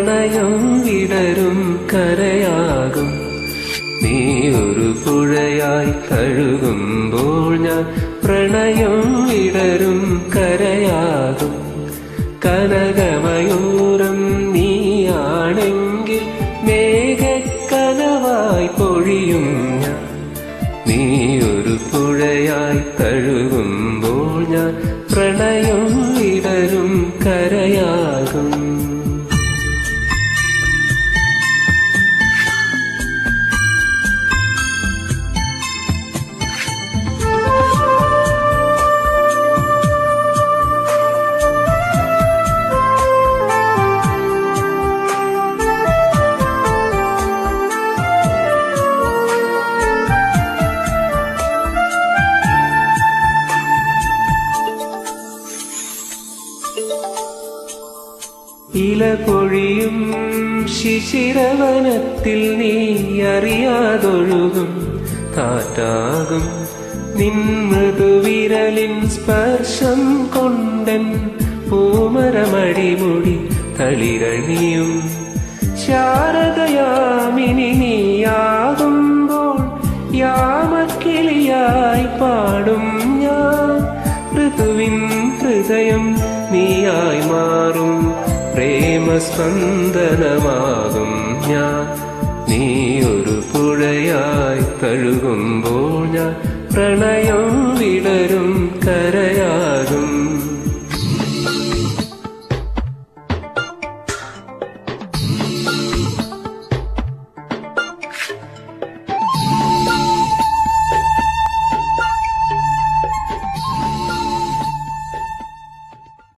പ്രണയം വിടരും കരയാകും നീ ഒരു പുഴയായി കഴുകുമ്പോൾ ഞാൻ പ്രണയം വിടരും കരയാകും കനകമയൂരം നീയാണെങ്കിൽ മേഘക്കനവായി പൊഴിയും ഞാൻ നീ ഒരു പുഴയായി കഴുകുമ്പോൾ ഞാൻ പ്രണയം വിടരും കരയാകും ഇല പൊഴിയും ശിശിരവനത്തിൽ നീ അറിയാതൊഴുകും കാറ്റാകും നിൻ മൃദുവിരലിൻ സ്പർശം കൊണ്ടൻ പൂമരമടിമുടി തളിരണിയും ശാരദയാമിനി നീയാകുമ്പോൾ യാമക്കിളിയായി പാടും ഞാൻ ഋതുവിൻ ഹൃദയം നീയായി മാറും പ്രേമസ്പന്ദനമാകും ഞാൻ നീ ഒരു പുഴയായി കഴുകുമ്പോൾ ഞാൻ പ്രണയം വിടരും കരയാ